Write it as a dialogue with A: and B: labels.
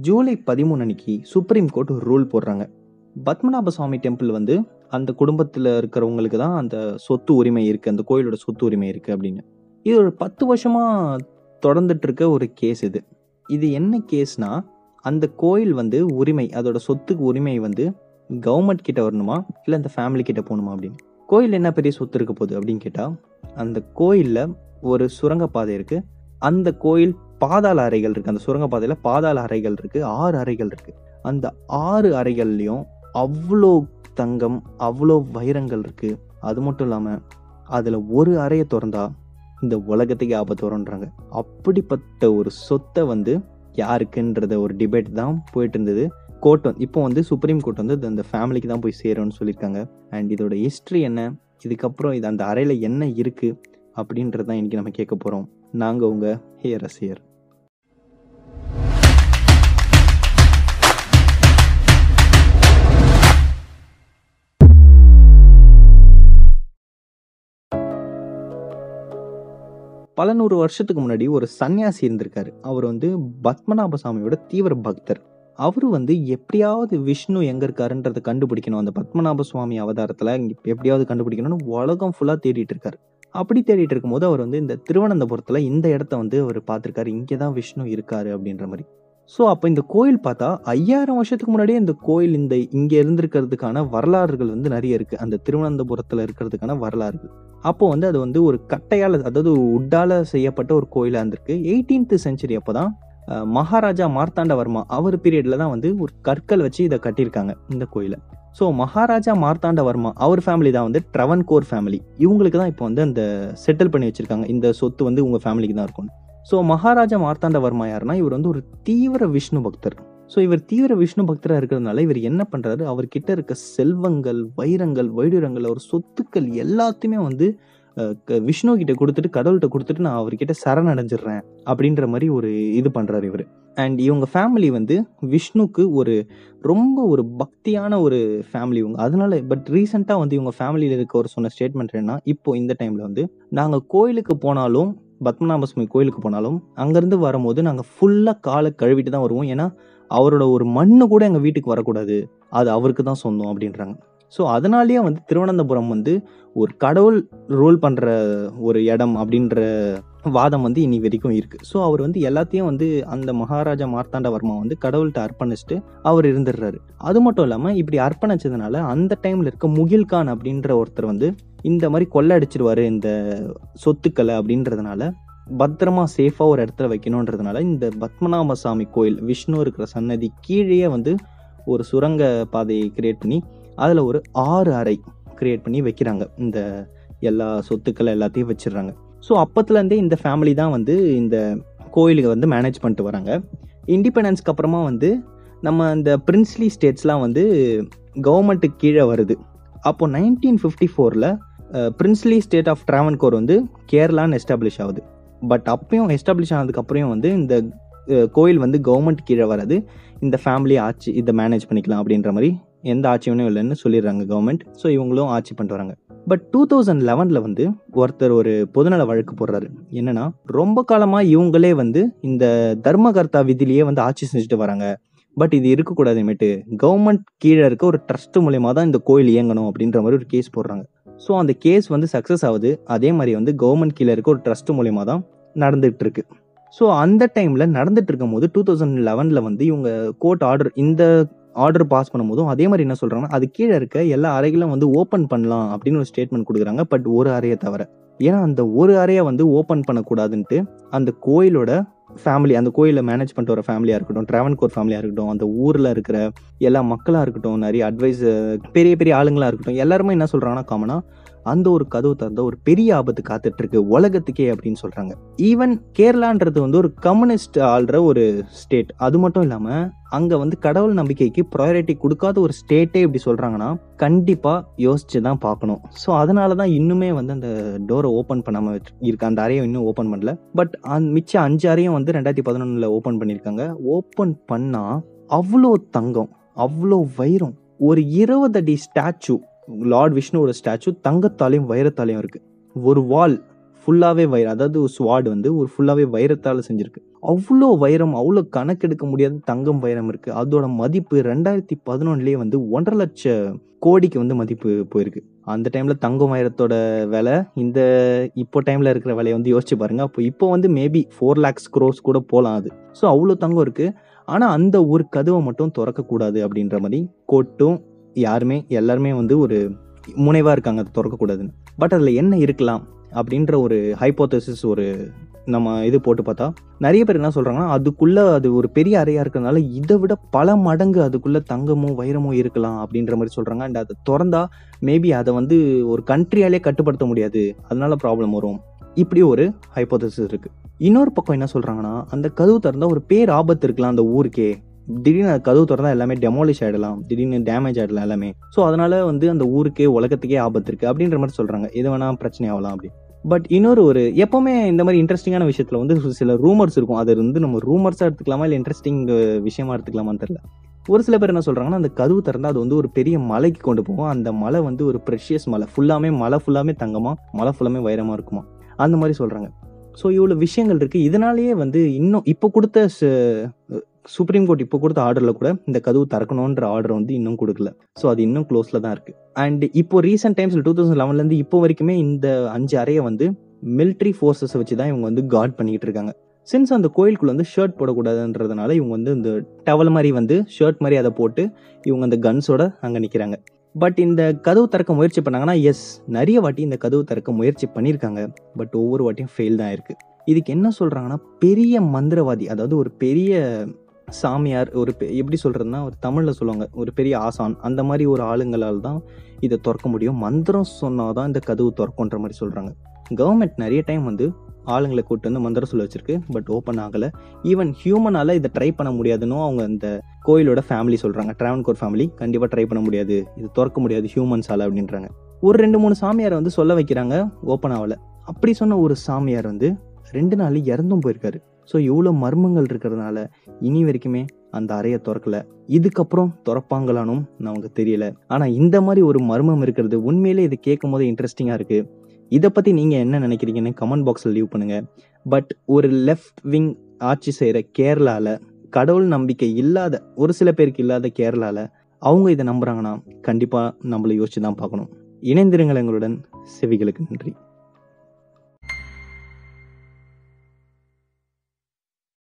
A: ஜூலை பதிமூணு அன்னைக்கு supreme court ஒரு ரூல் போடுறாங்க பத்மநாப சுவாமி டெம்பிள் வந்து அந்த குடும்பத்தில் இருக்கிறவங்களுக்கு தான் அந்த சொத்து உரிமை இருக்குது அந்த கோயிலோட சொத்து உரிமை இருக்குது அப்படின்னு இது ஒரு பத்து வருஷமாக தொடர்ந்துட்டு இருக்க ஒரு கேஸ் இது இது என்ன கேஸ்னா அந்த கோயில் வந்து உரிமை அதோட சொத்துக்கு உரிமை வந்து கவர்மெண்ட் கிட்ட வரணுமா இல்லை அந்த ஃபேமிலி கிட்ட போகணுமா அப்படின்னு கோயில் என்ன பெரிய சொத்து இருக்க போகுது அப்படின்னு கேட்டால் அந்த கோயிலில் ஒரு சுரங்கப்பாதை இருக்குது அந்த கோயில் பாதாள அறைகள் இருக்குது அந்த சுரங்கப்பாதையில் பாதாள அறைகள் இருக்குது ஆறு அறைகள் இருக்குது அந்த ஆறு அறைகள்லையும் அவ்வளோ தங்கம் அவ்வளோ வைரங்கள் இருக்குது அது மட்டும் இல்லாமல் அதில் ஒரு அறையை திறந்தா இந்த உலகத்துக்கே ஆபத்து வரும்ன்றாங்க அப்படிப்பட்ட ஒரு சொத்தை வந்து யாருக்குன்றத ஒரு டிபேட் தான் போயிட்டு இருந்தது கோர்ட் வந்து இப்போ வந்து சுப்ரீம் கோர்ட் வந்து அது அந்த ஃபேமிலிக்கு தான் போய் சேரும்னு சொல்லியிருக்காங்க அண்ட் இதோட ஹிஸ்ட்ரி என்ன இதுக்கப்புறம் இது அந்த அறையில் என்ன இருக்குது அப்படின்றது தான் இன்றைக்கி நம்ம கேட்க போகிறோம் நாங்கள் உங்கள் ஹே ரசிகர் பல நூறு வருஷத்துக்கு முன்னாடி ஒரு சன்னியாசி இருந்திருக்காரு அவர் வந்து பத்மநாப சாமியோட தீவிர பக்தர் அவர் வந்து எப்படியாவது விஷ்ணு எங்க இருக்காருன்றதை கண்டுபிடிக்கணும் அந்த பத்மநாப சுவாமி அவதாரத்துல இங்க எப்படியாவது கண்டுபிடிக்கணும்னு உலகம் ஃபுல்லா தேடிட்டு இருக்காரு அப்படி தேடிட்டு இருக்கும்போது அவர் வந்து இந்த திருவனந்தபுரத்துல இந்த இடத்த வந்து அவர் பார்த்திருக்காரு இங்கே தான் விஷ்ணு இருக்காரு அப்படின்ற மாதிரி ஸோ அப்போ இந்த கோயில் பார்த்தா ஐயாயிரம் வருஷத்துக்கு முன்னாடியே இந்த கோயில் இந்த இங்கே இருந்திருக்கிறதுக்கான வரலாறுகள் வந்து நிறைய இருக்கு அந்த திருவனந்தபுரத்தில் இருக்கிறதுக்கான வரலாறுகள் அப்போ வந்து அது வந்து ஒரு கட்டையால் அதாவது ஒரு உட்டால செய்யப்பட்ட ஒரு கோயிலாக இருந்திருக்கு எயிட்டீன்த் செஞ்சுரி அப்போ தான் மகாராஜா மார்த்தாண்டவர்மா அவர் பீரியட்ல தான் வந்து ஒரு கற்கள் வச்சு இதை கட்டியிருக்காங்க இந்த கோயிலை ஸோ மகாராஜா மார்த்தாண்டவர்மா அவர் ஃபேமிலி தான் வந்து ட்ரவன்கோர் ஃபேமிலி இவங்களுக்கு தான் இப்போ வந்து அந்த செட்டில் பண்ணி வச்சிருக்காங்க இந்த சொத்து வந்து உங்கள் ஃபேமிலிக்கு தான் இருக்கும் ஸோ மகாராஜா மார்த்தாண்டவர்மா யாருன்னா இவர் வந்து ஒரு தீவிர விஷ்ணு பக்தர் ஸோ இவர் தீவிர விஷ்ணு பக்தராக இருக்கிறதுனால இவர் என்ன பண்ணுறாரு அவர்கிட்ட இருக்க செல்வங்கள் வைரங்கள் வைடூரங்கள் அவர் சொத்துக்கள் எல்லாத்தையுமே வந்து விஷ்ணு கிட்ட கொடுத்துட்டு கடவுள்கிட்ட கொடுத்துட்டு நான் அவர்கிட்ட சரணடைஞ்சிடுறேன் அப்படின்ற மாதிரி ஒரு இது பண்ணுறாரு இவர் அண்ட் இவங்க ஃபேமிலி வந்து விஷ்ணுக்கு ஒரு ரொம்ப ஒரு பக்தியான ஒரு ஃபேமிலி இவங்க அதனால பட் ரீசெண்டாக வந்து இவங்க ஃபேமிலியில் இருக்க ஒரு சொன்ன ஸ்டேட்மெண்ட் என்ன இப்போ இந்த டைமில் வந்து நாங்கள் கோயிலுக்கு போனாலும் பத்மநாப சுவாமி கோயிலுக்கு போனாலும் அங்கேருந்து வரும்போது நாங்கள் ஃபுல்லாக காலை கழுவிட்டு தான் வருவோம் ஏன்னா அவரோட ஒரு மண்ணு கூட எங்கள் வீட்டுக்கு வரக்கூடாது அது அவருக்கு தான் சொந்தம் அப்படின்றாங்க ஸோ அதனாலேயே வந்து திருவனந்தபுரம் வந்து ஒரு கடவுள் ரூல் பண்ணுற ஒரு இடம் அப்படின்ற வாதம் வந்து இனி வரைக்கும் இருக்குது ஸோ அவர் வந்து எல்லாத்தையும் வந்து அந்த மகாராஜா மார்த்தாண்டவர்மா வந்து கடவுள்கிட்ட அர்ப்பணிச்சுட்டு அவர் இருந்துடுறாரு அது மட்டும் இல்லாமல் இப்படி அர்ப்பணிச்சதுனால அந்த டைமில் இருக்க முகில்கான் அப்படின்ற ஒருத்தர் வந்து இந்த மாதிரி கொள்ளடிச்சிருவாரு இந்த சொத்துக்களை அப்படின்றதுனால பத்திரமா சேஃபாக ஒரு இடத்துல வைக்கணுன்றதுனால இந்த பத்மநாப சாமி கோயில் விஷ்ணு இருக்கிற சன்னதி கீழே வந்து ஒரு சுரங்க பாதையை கிரியேட் பண்ணி அதில் ஒரு ஆறு அறை கிரியேட் பண்ணி வைக்கிறாங்க இந்த எல்லா சொத்துக்களை எல்லாத்தையும் வச்சிடுறாங்க ஸோ அப்பத்துலேருந்தே இந்த ஃபேமிலி தான் வந்து இந்த கோயிலுக்கு வந்து மேனேஜ் பண்ணிட்டு வராங்க இண்டிபெண்டன்ஸ்க்கு அப்புறமா வந்து நம்ம இந்த பிரின்ஸ்லி ஸ்டேட்ஸ்லாம் வந்து கவர்மெண்ட்டுக்கு கீழே வருது அப்போ நைன்டீன் ஃபிஃப்டி ஃபோரில் பிரின்ஸ்லி ஸ்டேட் ஆஃப் ட்ராவன்கோர் வந்து கேரளான்னு எஸ்டாப்ளிஷ் ஆகுது பட் அப்பயும் எஸ்டாப்ளிஷ் ஆனதுக்கப்புறம் வந்து இந்த கோயில் வந்து கவர்மெண்ட் கீழே வராது இந்த ஃபேமிலி ஆட்சி இதை மேனேஜ் பண்ணிக்கலாம் அப்படின்ற மாதிரி எந்த ஆட்சியும் இல்லைன்னு சொல்லிடுறாங்க கவர்மெண்ட் ஸோ இவங்களும் ஆட்சி பண்ணிட்டு வராங்க பட் டூ தௌசண்ட் லெவனில் வந்து ஒருத்தர் ஒரு பொதுநல வழக்கு போடுறாரு என்னன்னா ரொம்ப காலமாக இவங்களே வந்து இந்த தர்மகர்த்தா விதிலேயே வந்து ஆட்சி செஞ்சுட்டு வராங்க பட் இது இருக்கக்கூடாதுமேட்டு கவர்மெண்ட் கீழே இருக்க ஒரு ட்ரஸ்ட் மூலயமா தான் இந்த கோயில் இயங்கணும் அப்படின்ற மாதிரி ஒரு கேஸ் போடுறாங்க ஸோ அந்த கேஸ் வந்து சக்ஸஸ் ஆகுது அதே மாதிரி வந்து கவர்மெண்ட் கீழே இருக்க ஒரு ட்ரஸ்ட் மூலயமா தான் நடந்துகிட்டு இருக்கு ஸோ அந்த டைமில் நடந்துட்டு இருக்கும் போது டூ தௌசண்ட் லெவனில் வந்து இவங்க கோர்ட் ஆர்டர் இந்த ஆர்டர் பாஸ் பண்ணும்போதும் அதே மாதிரி என்ன சொல்கிறாங்கன்னா அது கீழே இருக்க எல்லா அறைகளும் வந்து ஓப்பன் பண்ணலாம் அப்படின்னு ஒரு ஸ்டேட்மெண்ட் கொடுக்குறாங்க பட் ஒரு அறையை தவிர ஏன்னா அந்த ஒரு அறையை வந்து ஓப்பன் பண்ணக்கூடாதுன்ட்டு அந்த கோயிலோட ஃபேமிலி அந்த கோயிலை மேனேஜ் பண்ணிட்டு வர ஃபேமிலியாக இருக்கட்டும் ட்ராவன்கோர் ஃபேமிலியாக இருக்கட்டும் அந்த ஊரில் இருக்கிற எல்லா மக்களாக இருக்கட்டும் நிறைய அட்வைஸ் பெரிய பெரிய ஆளுங்களாக இருக்கட்டும் எல்லாருமே என்ன சொல்கிறாங்கன்னா காமனாக அந்த ஒரு கதவு திறந்த ஒரு பெரிய ஆபத்து காத்துட்டு இருக்கு உலகத்துக்கே அப்படின்னு சொல்றாங்க ஈவன் கேரளான்றது வந்து ஒரு கம்யூனிஸ்ட் ஆள்ற ஒரு ஸ்டேட் அது மட்டும் இல்லாம அங்க வந்து கடவுள் நம்பிக்கைக்கு ப்ரையாரிட்டி கொடுக்காத ஒரு ஸ்டேட்டே இப்படி சொல்றாங்கன்னா கண்டிப்பா யோசிச்சு தான் பார்க்கணும் ஸோ அதனால தான் இன்னுமே வந்து அந்த டோரை ஓப்பன் பண்ணாம இருக்கு அந்த அறையை இன்னும் ஓப்பன் பண்ணல பட் மிச்ச அஞ்சு அறையும் வந்து ரெண்டாயிரத்தி பதினொன்னுல ஓப்பன் பண்ணியிருக்காங்க ஓப்பன் பண்ணா அவ்வளோ தங்கம் அவ்வளோ வைரம் ஒரு இருபது அடி ஸ்டாச்சு லார்ட் விஷ்ணுவோட ஸ்டாச்சு தங்கத்தாலையும் வைரத்தாலையும் இருக்கு ஒரு வால் ஃபுல்லாகவே வைரம் அதாவது ஒரு ஸ்வாட் வந்து ஒரு ஃபுல்லாகவே வைரத்தால் செஞ்சிருக்கு அவ்வளோ வைரம் அவ்வளோ கணக்கெடுக்க முடியாத தங்கம் வைரம் இருக்குது அதோட மதிப்பு ரெண்டாயிரத்தி பதினொன்றுலேயே வந்து ஒன்றரை லட்ச கோடிக்கு வந்து மதிப்பு போயிருக்கு அந்த டைமில் தங்கம் வைரத்தோட விலை இந்த இப்போ டைமில் இருக்கிற விலையை வந்து யோசிச்சு பாருங்க அப்போ இப்போ வந்து மேபி ஃபோர் லேக்ஸ் க்ரோஸ் கூட போகலாம் அது ஸோ அவ்வளோ தங்கம் இருக்குது ஆனால் அந்த ஒரு கதவை மட்டும் திறக்கக்கூடாது அப்படின்ற மாதிரி கோட்டும் யாருமே எல்லாருமே வந்து ஒரு முனைவாக இருக்காங்க அதை திறக்கக்கூடாதுன்னு பட் அதில் என்ன இருக்கலாம் அப்படின்ற ஒரு ஹைப்போதசிஸ் ஒரு நம்ம இது போட்டு பார்த்தா நிறைய பேர் என்ன சொல்கிறாங்கன்னா அதுக்குள்ளே அது ஒரு பெரிய அறையாக இருக்கிறதுனால இதை விட பல மடங்கு அதுக்குள்ளே தங்கமோ வைரமோ இருக்கலாம் அப்படின்ற மாதிரி சொல்கிறாங்க அண்ட் அதை திறந்தா மேபி அதை வந்து ஒரு கண்ட்ரியாலே கட்டுப்படுத்த முடியாது அதனால ப்ராப்ளம் வரும் இப்படி ஒரு ஹைப்போதசிஸ் இருக்குது இன்னொரு பக்கம் என்ன சொல்கிறாங்கன்னா அந்த கதவு திறந்தா ஒரு பேர் ஆபத்து இருக்கலாம் அந்த ஊருக்கே திடீர்னு அந்த கதவு திறந்தா எல்லாமே டெமாலிஷ் ஆகிடலாம் திடீர்னு டேமேஜ் ஆகிடலாம் எல்லாமே ஸோ அதனால வந்து அந்த ஊருக்கே உலகத்துக்கே ஆபத்து இருக்குது அப்படின்ற மாதிரி சொல்கிறாங்க இது வேணால் பிரச்சனை ஆகலாம் அப்படி பட் இன்னொரு ஒரு எப்போவுமே இந்த மாதிரி இன்ட்ரெஸ்டிங்கான விஷயத்தில் வந்து சில ரூமர்ஸ் இருக்கும் அது வந்து நம்ம ரூமர்ஸாக எடுத்துக்கலாமா இல்லை இன்ட்ரெஸ்டிங் விஷயமா எடுத்துக்கலாமான்னு தெரியல ஒரு சில பேர் என்ன சொல்கிறாங்கன்னா அந்த கதவு திறந்தா அது வந்து ஒரு பெரிய மலைக்கு கொண்டு போகும் அந்த மலை வந்து ஒரு ப்ரெஷியஸ் மலை ஃபுல்லாமே மலை ஃபுல்லாமே தங்கமா மலை ஃபுல்லாமே வைரமாக இருக்குமா அந்த மாதிரி சொல்கிறாங்க ஸோ இவ்வளோ விஷயங்கள் இருக்குது இதனாலேயே வந்து இன்னும் இப்போ கொடுத்த சுப்ரீம் கோர்ட் இப்போ கொடுத்த ஆர்டரில் கூட இந்த கதவு திறக்கணுன்ற ஆர்டர் வந்து இன்னும் கொடுக்கல ஸோ அது இன்னும் க்ளோஸில் தான் இருக்குது அண்ட் இப்போ ரீசெண்ட் டைம்ஸில் டூ தௌசண்ட் லெவன்லேருந்து இப்போ வரைக்குமே இந்த அஞ்சு அறையை வந்து மிலிட்ரி ஃபோர்ஸஸை வச்சு தான் இவங்க வந்து கார்ட் பண்ணிக்கிட்டு இருக்காங்க சின்ஸ் அந்த கோயிலுக்குள்ள வந்து ஷர்ட் போடக்கூடாதுன்றதுனால இவங்க வந்து இந்த டவல் மாதிரி வந்து ஷர்ட் மாதிரி அதை போட்டு இவங்க அந்த கன்ஸோட அங்கே நிற்கிறாங்க பட் இந்த கதவு திறக்க முயற்சி பண்ணாங்கன்னா எஸ் நிறைய வாட்டி இந்த கதவு திறக்க முயற்சி பண்ணியிருக்காங்க பட் ஒவ்வொரு வாட்டியும் ஃபெயில் தான் இருக்குது இதுக்கு என்ன சொல்கிறாங்கன்னா பெரிய மந்திரவாதி அதாவது ஒரு பெரிய சாமியார் ஒரு எப்படி சொல்கிறதுனா ஒரு தமிழில் சொல்லுவாங்க ஒரு பெரிய ஆசான் அந்த மாதிரி ஒரு ஆளுங்களால் தான் இதை திறக்க முடியும் மந்திரம் சொன்னால் தான் இந்த கதவு திறக்குன்ற மாதிரி சொல்கிறாங்க கவர்மெண்ட் நிறைய டைம் வந்து ஆளுங்களை கூட்டு வந்து மந்திரம் சொல்ல வச்சிருக்கு பட் ஓப்பன் ஆகலை ஈவன் ஹியூமனால் இதை ட்ரை பண்ண முடியாதுன்னு அவங்க இந்த கோயிலோட ஃபேமிலி சொல்கிறாங்க ட்ராவன்கோர் ஃபேமிலி கண்டிப்பாக ட்ரை பண்ண முடியாது இது திறக்க முடியாது ஹியூமன்ஸால் அப்படின்றாங்க ஒரு ரெண்டு மூணு சாமியார் வந்து சொல்ல வைக்கிறாங்க ஓப்பன் ஆகலை அப்படி சொன்ன ஒரு சாமியார் வந்து ரெண்டு நாள் இறந்தும் போயிருக்காரு ஸோ இவ்வளோ மர்மங்கள் இருக்கிறதுனால இனி வரைக்குமே அந்த அறையை திறக்கல இதுக்கப்புறம் திறப்பாங்களானும் நமக்கு தெரியல ஆனால் இந்த மாதிரி ஒரு மர்மம் இருக்கிறது உண்மையிலே இது கேட்கும் போது இன்ட்ரெஸ்டிங்காக இருக்குது இதை பற்றி நீங்கள் என்ன நினைக்கிறீங்கன்னு கமெண்ட் பாக்ஸில் லீவ் பண்ணுங்கள் பட் ஒரு லெஃப்ட் விங் ஆட்சி செய்கிற கேரளாவில் கடவுள் நம்பிக்கை இல்லாத ஒரு சில பேருக்கு இல்லாத கேரளாவில் அவங்க இதை நம்புகிறாங்கன்னா கண்டிப்பாக நம்மளை யோசிச்சு தான் பார்க்கணும் இணைந்திருங்கள் எங்களுடன் செவிகளுக்கு நன்றி